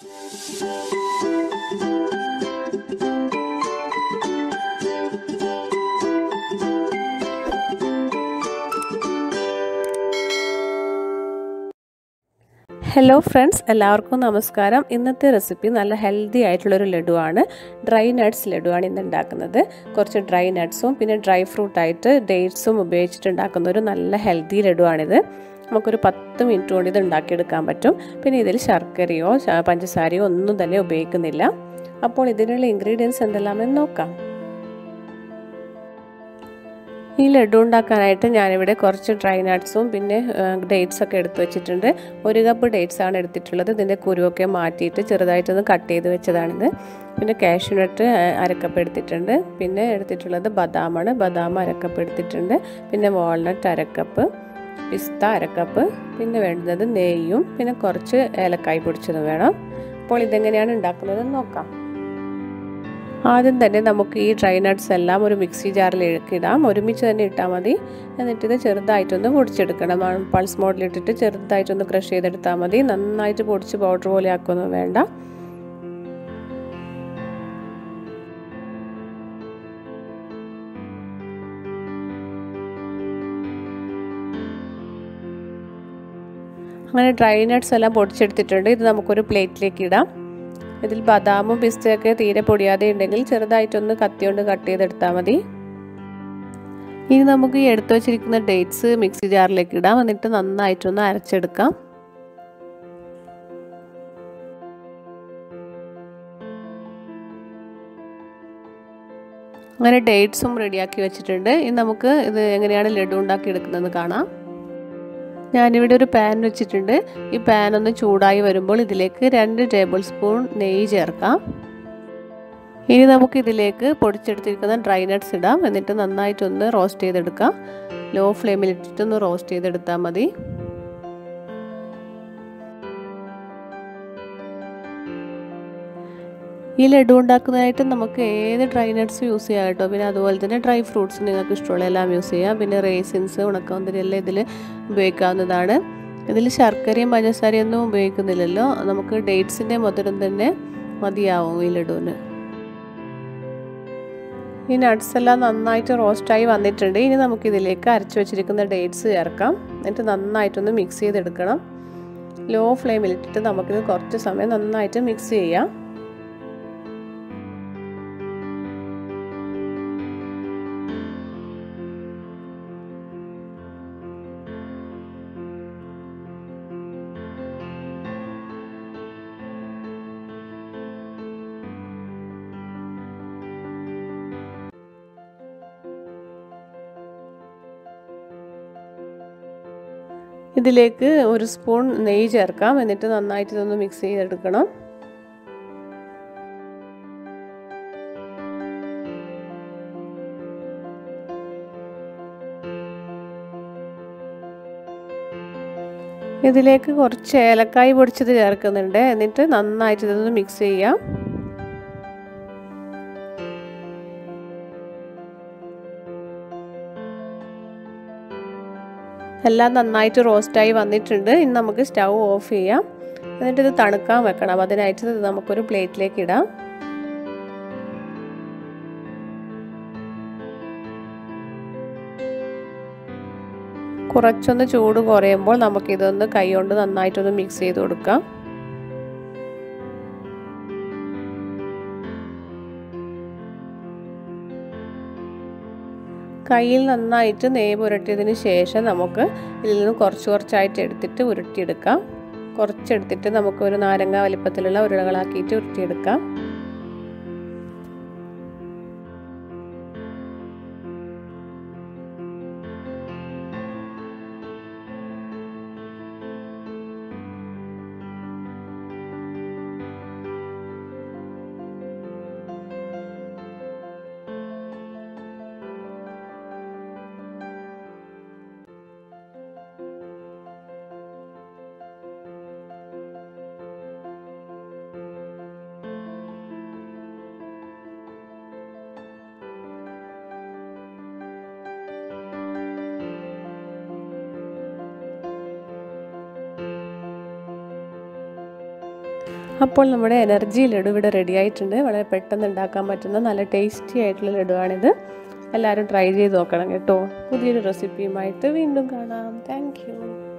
hello friends എല്ലാവർക്കും നമസ്കാരം ഇന്നത്തെ റെസിപ്പി നല്ല ഹെൽത്തി ആയിട്ടുള്ളൊരു ലഡുവാണ് ഡ്രൈ നട്ട്സ് ലഡുവാണ് ഇന്ന് ഉണ്ടാക്കുന്നത് കുറച്ച് ഡ്രൈ നട്ട്സും പിന്നെ ഡ്രൈ ഫ്രൂട്ടായിട്ട് ഡേറ്റ്സും ഉപയോഗിച്ചിട്ട് ഉണ്ടാക്കുന്ന ഒരു നല്ല ഹെൽത്തി ലഡുവാണിത് നമുക്കൊരു പത്ത് മിനിറ്റ് കൊണ്ട് ഇത് ഉണ്ടാക്കിയെടുക്കാൻ പറ്റും പിന്നെ ഇതിൽ ശർക്കരയോ പഞ്ചസാരയോ ഒന്നും തന്നെ ഉപയോഗിക്കുന്നില്ല അപ്പോൾ ഇതിനുള്ള ഇൻഗ്രീഡിയൻസ് എന്തെല്ലാമെന്ന് നോക്കാം ഈ ലഡു ഉണ്ടാക്കാനായിട്ട് ഞാനിവിടെ കുറച്ച് ഡ്രൈ നട്ട്സും പിന്നെ ഡേറ്റ്സ് ഒക്കെ എടുത്ത് വെച്ചിട്ടുണ്ട് ഒരു കപ്പ് ഡേറ്റ്സ് ആണ് എടുത്തിട്ടുള്ളത് ഇതിൻ്റെ കുരുവൊക്കെ മാറ്റിയിട്ട് ചെറുതായിട്ടൊന്ന് കട്ട് ചെയ്ത് വെച്ചതാണിത് പിന്നെ കാഷ്യൂ നട്ട് അരക്കപ്പ് എടുത്തിട്ടുണ്ട് പിന്നെ എടുത്തിട്ടുള്ളത് ബദാമാണ് ബദാം അരക്കപ്പ് എടുത്തിട്ടുണ്ട് പിന്നെ വാൾനട്ട് അരക്കപ്പ് പിസ്ത അരക്കപ്പ് പിന്നെ വേണ്ടുന്നത് നെയ്യും പിന്നെ കുറച്ച് ഏലക്കായ് പൊടിച്ചതും വേണം അപ്പോൾ ഇതെങ്ങനെയാണ് ഉണ്ടാക്കുന്നത് നോക്കാം ആദ്യം തന്നെ നമുക്ക് ഈ ഡ്രൈ നട്ട്സ് എല്ലാം ഒരു മിക്സി ജാറിലേക്ക് ഇടാം ഒരുമിച്ച് തന്നെ ഇട്ടാൽ മതി എന്നിട്ട് ഇത് ചെറുതായിട്ടൊന്ന് പൊടിച്ചെടുക്കണം പൾസ് മോഡിലിട്ടിട്ട് ചെറുതായിട്ടൊന്ന് ക്രഷ് ചെയ്തെടുത്താൽ മതി നന്നായിട്ട് പൊടിച്ച് പൗഡർ പോലെ ആക്കൊന്നും വേണ്ട അങ്ങനെ ഡ്രൈ നട്ട്സ് എല്ലാം പൊടിച്ചെടുത്തിട്ടുണ്ട് ഇത് നമുക്കൊരു പ്ലേറ്റിലേക്ക് ഇടാം ഇതിൽ ബദാമും പിസ്തയൊക്കെ തീരെ പൊടിയാതെ ഉണ്ടെങ്കിൽ ചെറുതായിട്ടൊന്ന് കത്തി കൊണ്ട് കട്ട് ചെയ്തെടുത്താൽ മതി ഇനി നമുക്ക് ഈ എടുത്തു വച്ചിരിക്കുന്ന ഡേറ്റ്സ് മിക്സി ജാറിലേക്ക് ഇടാം എന്നിട്ട് നന്നായിട്ടൊന്ന് അരച്ചെടുക്കാം അങ്ങനെ ഡേറ്റ്സും റെഡിയാക്കി വെച്ചിട്ടുണ്ട് ഇനി നമുക്ക് ഇത് എങ്ങനെയാണ് ലഡു ഉണ്ടാക്കി എടുക്കുന്നതെന്ന് കാണാം ഞാനിവിടെ ഒരു പാൻ വെച്ചിട്ടുണ്ട് ഈ പാൻ ഒന്ന് ചൂടായി വരുമ്പോൾ ഇതിലേക്ക് രണ്ട് ടേബിൾ സ്പൂൺ നെയ്യ് ചേർക്കാം ഇനി നമുക്ക് ഇതിലേക്ക് പൊടിച്ചെടുത്തിരിക്കുന്ന ഡ്രൈ നട്ട്സ് ഇടാം എന്നിട്ട് നന്നായിട്ടൊന്ന് റോസ്റ്റ് ചെയ്തെടുക്കാം ലോ ഫ്ലെയിമിൽ ഇട്ടിട്ടൊന്ന് റോസ്റ്റ് ചെയ്തെടുത്താൽ മതി ഈ ലഡു ഉണ്ടാക്കുന്നതായിട്ട് നമുക്ക് ഏത് ഡ്രൈ നട്ട്സ് യൂസ് ചെയ്യാം കേട്ടോ പിന്നെ അതുപോലെ തന്നെ ഡ്രൈ ഫ്രൂട്ട്സ് നിങ്ങൾക്ക് ഇഷ്ടമുള്ള എല്ലാം യൂസ് ചെയ്യാം പിന്നെ റേസിൻസ് ഉണക്കമുന്തിരി എല്ലാം ഇതിൽ ഉപയോഗിക്കാവുന്നതാണ് ഇതിൽ ശർക്കരയും പഞ്ചസാരയും ഒന്നും ഉപയോഗിക്കുന്നില്ലല്ലോ നമുക്ക് ഡേറ്റ്സിൻ്റെ മധുരം തന്നെ മതിയാവും ഈ ലഡുവിന് ഈ നട്ട്സ് എല്ലാം നന്നായിട്ട് റോസ്റ്റായി വന്നിട്ടുണ്ട് ഇനി നമുക്കിതിലേക്ക് അരച്ചു വെച്ചിരിക്കുന്ന ഡേറ്റ്സ് ചേർക്കാം എന്നിട്ട് നന്നായിട്ടൊന്ന് മിക്സ് ചെയ്തെടുക്കണം ലോ ഫ്ലെയിമിലിട്ടിട്ട് നമുക്കിത് കുറച്ച് സമയം നന്നായിട്ട് മിക്സ് ചെയ്യാം ഇതിലേക്ക് ഒരു സ്പൂൺ നെയ്യ് ചേർക്കാം എന്നിട്ട് നന്നായിട്ട് ഇതൊന്ന് മിക്സ് ചെയ്തെടുക്കണം ഇതിലേക്ക് കുറച്ച് ഏലക്കായ് പൊടിച്ചത് ചേർക്കുന്നുണ്ട് എന്നിട്ട് നന്നായിട്ട് ഇതൊന്ന് മിക്സ് ചെയ്യാം എല്ലാം നന്നായിട്ട് റോസ്റ്റായി വന്നിട്ടുണ്ട് ഇനി നമുക്ക് സ്റ്റൗ ഓഫ് ചെയ്യാം എന്നിട്ട് ഇത് തണുക്കാൻ വെക്കണം അതിനായിട്ട് ഇത് നമുക്കൊരു പ്ലേറ്റിലേക്ക് ഇടാം കുറച്ചൊന്ന് ചൂട് കുറയുമ്പോൾ നമുക്കിതൊന്ന് കൈ കൊണ്ട് നന്നായിട്ടൊന്ന് മിക്സ് ചെയ്ത് കൊടുക്കാം കയ്യിൽ നന്നായിട്ട് നെയ്യ് പുരട്ടിയതിന് ശേഷം നമുക്ക് ഇതിൽ നിന്ന് കുറച്ച് കുറച്ചായിട്ട് എടുത്തിട്ട് ഉരുട്ടിയെടുക്കാം കുറച്ചെടുത്തിട്ട് നമുക്ക് ഒരു നാരങ്ങ വലിപ്പത്തിലുള്ള ഉരുളകളാക്കിയിട്ട് ഉരുട്ടിയെടുക്കാം അപ്പോൾ നമ്മുടെ എനർജി ലഡു ഇവിടെ റെഡി ആയിട്ടുണ്ട് വളരെ പെട്ടെന്ന് ഉണ്ടാക്കാൻ പറ്റുന്ന നല്ല ടേസ്റ്റി ആയിട്ടുള്ള ലഡുവാണിത് എല്ലാവരും ട്രൈ ചെയ്ത് നോക്കണം കേട്ടോ പുതിയൊരു റെസിപ്പിയുമായിട്ട് വീണ്ടും കാണാം താങ്ക്